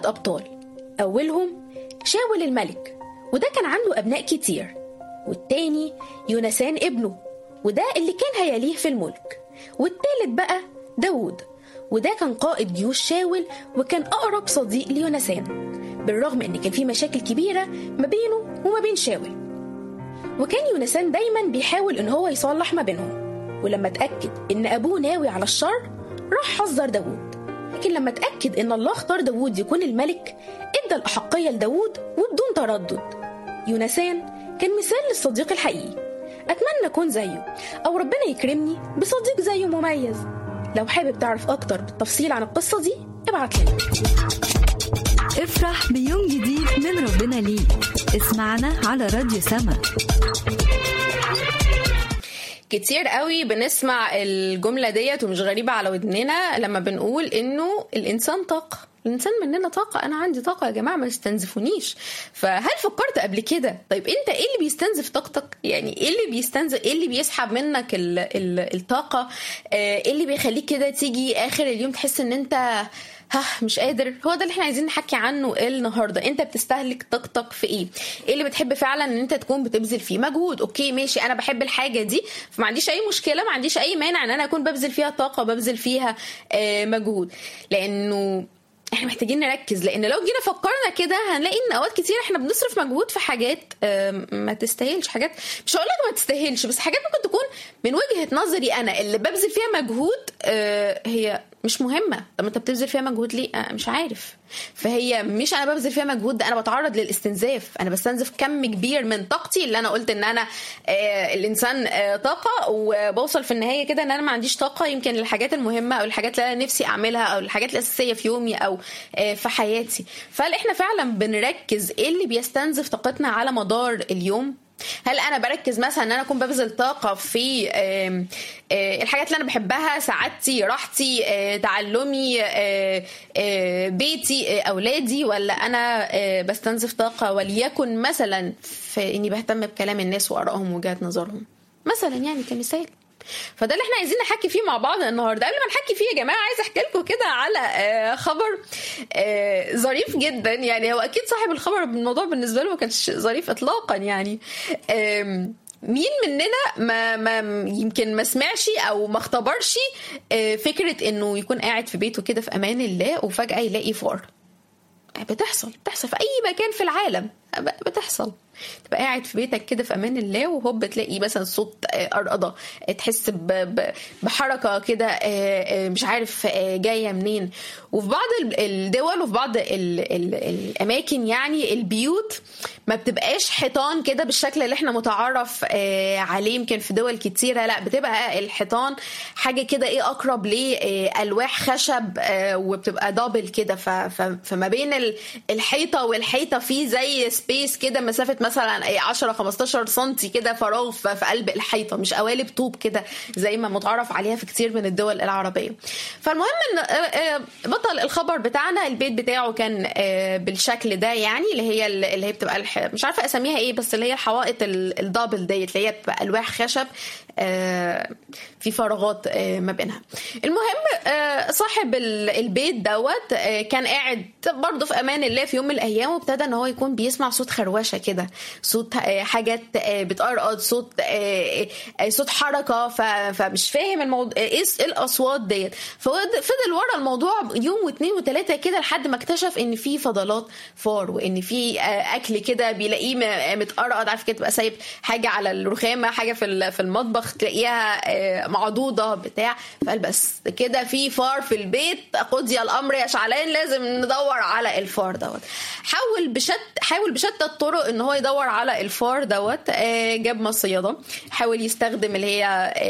ثلاث أبطال أولهم شاول الملك وده كان عنده أبناء كتير والتاني يونسان ابنه وده اللي كان هيليه في الملك والتالت بقى داود وده كان قائد جيوش شاول وكان أقرب صديق ليونسان بالرغم إن كان في مشاكل كبيرة ما بينه وما بين شاول وكان يونسان دايما بيحاول إن هو يصلح ما بينهم ولما اتأكد إن أبوه ناوي على الشر راح حذر داود لكن لما اتأكد إن الله اختار داود يكون الملك ادى الأحقية لداود وبدون تردد يونسان كان مثال للصديق الحقيقي أتمنى أكون زيه أو ربنا يكرمني بصديق زيه مميز لو حابب تعرف أكتر بالتفصيل عن القصة دي ابعت لنا افرح بيوم جديد من ربنا ليك اسمعنا على راديو سما كتير قوي بنسمع الجملة ديت ومش غريبة على ودننا لما بنقول إنه الإنسان طاقة الانسان مننا طاقه انا عندي طاقه يا جماعه ما تستنزفونيش فهل فكرت قبل كده طيب انت ايه اللي بيستنزف طاقتك يعني ايه اللي بيستنزف ايه اللي بيسحب منك ال ال الطاقه ايه اللي بيخليك كده تيجي اخر اليوم تحس ان انت ها مش قادر هو ده اللي احنا عايزين نحكي عنه النهارده انت بتستهلك طاقتك في ايه ايه اللي بتحب فعلا ان انت تكون بتبذل فيه مجهود اوكي ماشي انا بحب الحاجه دي فما عنديش اي مشكله ما عنديش اي مانع ان انا اكون ببذل فيها طاقه ببذل فيها آه مجهود لانه احنا محتاجين نركز لان لو جينا فكرنا كده هنلاقي ان اوقات كتير احنا بنصرف مجهود في حاجات ما تستاهلش حاجات مش هقول لك ما تستاهلش بس حاجات ممكن تكون من وجهه نظري انا اللي ببذل فيها مجهود هي مش مهمه طب انت بتبذل فيها مجهود ليه أنا مش عارف فهي مش انا ببذل فيها مجهود ده انا بتعرض للاستنزاف انا بستنزف كم كبير من طاقتي اللي انا قلت ان انا آه الانسان آه طاقه وبوصل في النهايه كده ان انا ما عنديش طاقه يمكن الحاجات المهمه او الحاجات اللي انا نفسي اعملها او الحاجات الاساسيه في يومي او آه في حياتي فهل احنا فعلا بنركز ايه اللي بيستنزف طاقتنا على مدار اليوم هل انا بركز مثلا ان انا اكون ببذل طاقه في الحاجات اللي انا بحبها سعادتي راحتي تعلمي بيتي اولادي ولا انا بستنزف طاقه وليكن مثلا في اني بهتم بكلام الناس وارائهم وجهات نظرهم مثلا يعني كمثال فده اللي احنا عايزين نحكي فيه مع بعض النهارده قبل ما نحكي فيه يا جماعه عايز احكي لكم كده على خبر ظريف جدا يعني هو اكيد صاحب الخبر الموضوع بالنسبه له ما كانش ظريف اطلاقا يعني مين مننا ما, ما يمكن ما سمعش او ما اختبرش فكره انه يكون قاعد في بيته كده في امان الله وفجاه يلاقي فار بتحصل بتحصل في اي مكان في العالم بتحصل تبقى قاعد في بيتك كده في امان الله وهوب تلاقي مثلا صوت قرقضه تحس بحركه كده مش عارف جايه منين وفي بعض الدول وفي بعض ال ال الاماكن يعني البيوت ما بتبقاش حيطان كده بالشكل اللي احنا متعارف عليه يمكن في دول كتيره لا بتبقى الحيطان حاجه كده ايه اقرب لالواح خشب وبتبقى دبل كده فما بين الحيطه والحيطه في زي سبيس كده مسافه مثلا 10 15 سم كده فراغ في قلب الحيطه مش قوالب طوب كده زي ما متعرف عليها في كتير من الدول العربيه فالمهم ان بطل الخبر بتاعنا البيت بتاعه كان بالشكل ده يعني اللي هي اللي هي بتبقى مش عارفه اسميها ايه بس اللي هي الحوائط الدبل ديت اللي هي بتبقى الواح خشب في فراغات ما بينها المهم صاحب البيت دوت كان قاعد برضه في امان الله في يوم من الايام وابتدى ان هو يكون بيسمع صوت خروشه كده صوت حاجات بتقرقض صوت صوت حركه فمش فاهم الموضوع ايه الاصوات ديت ففضل ورا الموضوع يوم واثنين وثلاثه كده لحد ما اكتشف ان في فضلات فار وان في اكل كده بيلاقيه متقرقض عارف كده تبقى سايب حاجه على الرخامه حاجه في المطبخ تلاقيها معضوضه بتاع فقال بس كده في فار في البيت قضي الامر يا شعلان لازم ندور على الفار دوت حاول بشت حاول بشتى الطرق ان هو يدور على الفار دوت جاب مصيده حاول يستخدم اللي هي